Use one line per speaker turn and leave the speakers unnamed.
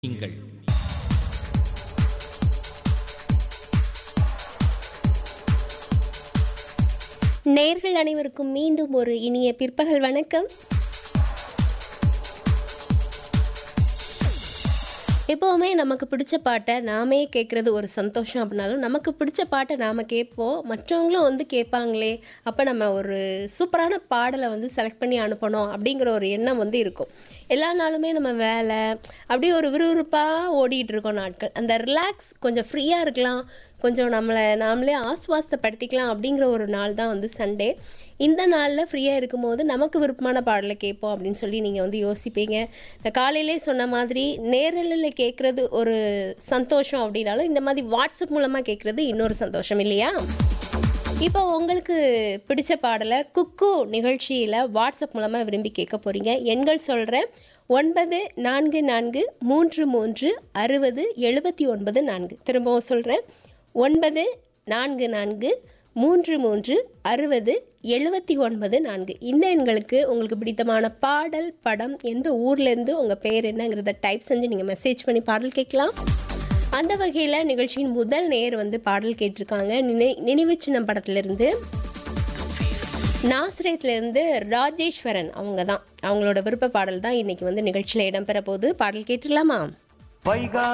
நீங்கள்
நேர்கள் அனைவருக்கும் மீண்டும் ஒரு இனிய பிற்பகல் வணக்கம் எப்போவுமே நமக்கு பிடிச்ச பாட்டை நாமே கேட்குறது ஒரு சந்தோஷம் அப்படின்னாலும் நமக்கு பிடிச்ச பாட்டை நாம் கேட்போம் மற்றவங்களும் வந்து கேட்பாங்களே அப்போ நம்ம ஒரு சூப்பரான பாடலை வந்து செலக்ட் பண்ணி அனுப்பணும் அப்படிங்கிற ஒரு எண்ணம் வந்து இருக்கும் எல்லா நாளுமே நம்ம வேலை அப்படியே ஒரு விறுவிறுப்பாக ஓடிட்டு இருக்கோம் நாட்கள் அந்த ரிலாக்ஸ் கொஞ்சம் ஃப்ரீயாக இருக்கலாம் கொஞ்சம் நம்மளை நாமளே ஆஸ்வாசப்படுத்திக்கலாம் அப்படிங்கிற ஒரு நாள் தான் வந்து சண்டே இந்த நாளில் ஃப்ரீயாக இருக்கும்போது நமக்கு விருப்பமான பாடலை கேட்போம் அப்படின்னு சொல்லி நீங்கள் வந்து யோசிப்பீங்க நான் காலையிலே சொன்ன மாதிரி நேரலில் கேட்குறது ஒரு சந்தோஷம் அப்படின்னாலும் இந்த மாதிரி வாட்ஸ்அப் மூலமாக கேட்குறது இன்னொரு சந்தோஷம் இல்லையா இப்போ உங்களுக்கு பிடிச்ச பாடலை குக்கு நிகழ்ச்சியில் வாட்ஸ்அப் மூலமாக விரும்பி கேட்க போகிறீங்க எண்கள் சொல்கிறேன் ஒன்பது நான்கு நான்கு மூன்று மூன்று அறுபது எழுபத்தி ஒன்பது நான்கு திரும்பவும் சொல்கிறேன் ஒன்பது நான்கு நான்கு மூன்று மூன்று அறுபது எழுபத்தி ஒன்பது நான்கு இந்த எண்களுக்கு உங்களுக்கு பிடித்தமான பாடல் படம் எந்த ஊர்லேருந்து உங்கள் பேர் என்னங்கிறத டைப் செஞ்சு நீங்கள் மெசேஜ் பண்ணி பாடல் கேட்கலாம் அந்த வகையில் நிகழ்ச்சியின் முதல் நேர் வந்து பாடல் கேட்டிருக்காங்க நினை நினைவு சின்னம் படத்துலேருந்து நாசிரியத்துலேருந்து ராஜேஸ்வரன் அவங்க தான் அவங்களோட விருப்ப பாடல் தான் இன்னைக்கு வந்து நிகழ்ச்சியில் இடம்பெற போகுது பாடல் கேட்டுடலாமா
வைகா